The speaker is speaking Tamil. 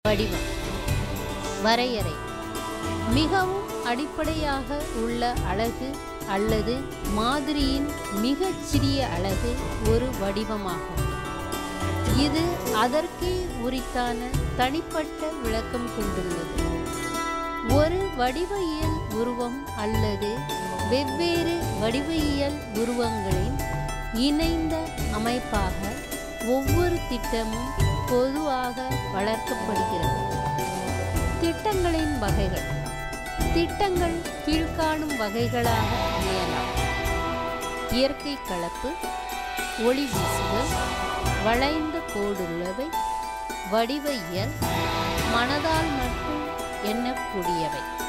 வடிவம் வரையறை மிகவும் அடிப்படையாக உள்ள அழகு அல்லது மாதிரியின் மிகச் சிறிய அழகு ஒரு வடிவமாகும் இது அதற்கே உரித்தான தனிப்பட்ட விளக்கம் கொண்டுள்ளது ஒரு வடிவியல் உருவம் அல்லது வெவ்வேறு வடிவியல் உருவங்களின் இணைந்த அமைப்பாக ஒவ்வொரு திட்டமும் பொதுவாக வளர்க்கப்படுகிறது திட்டங்களின் வகைகள் திட்டங்கள் கீழ்காணும் வகைகளாக அமையலாம் இயற்கை கலப்பு ஒளி வீசுதல் வளைந்த கோடுள்ளவை வடிவ இயல் மனதால் மட்டும் எண்ணக்கூடியவை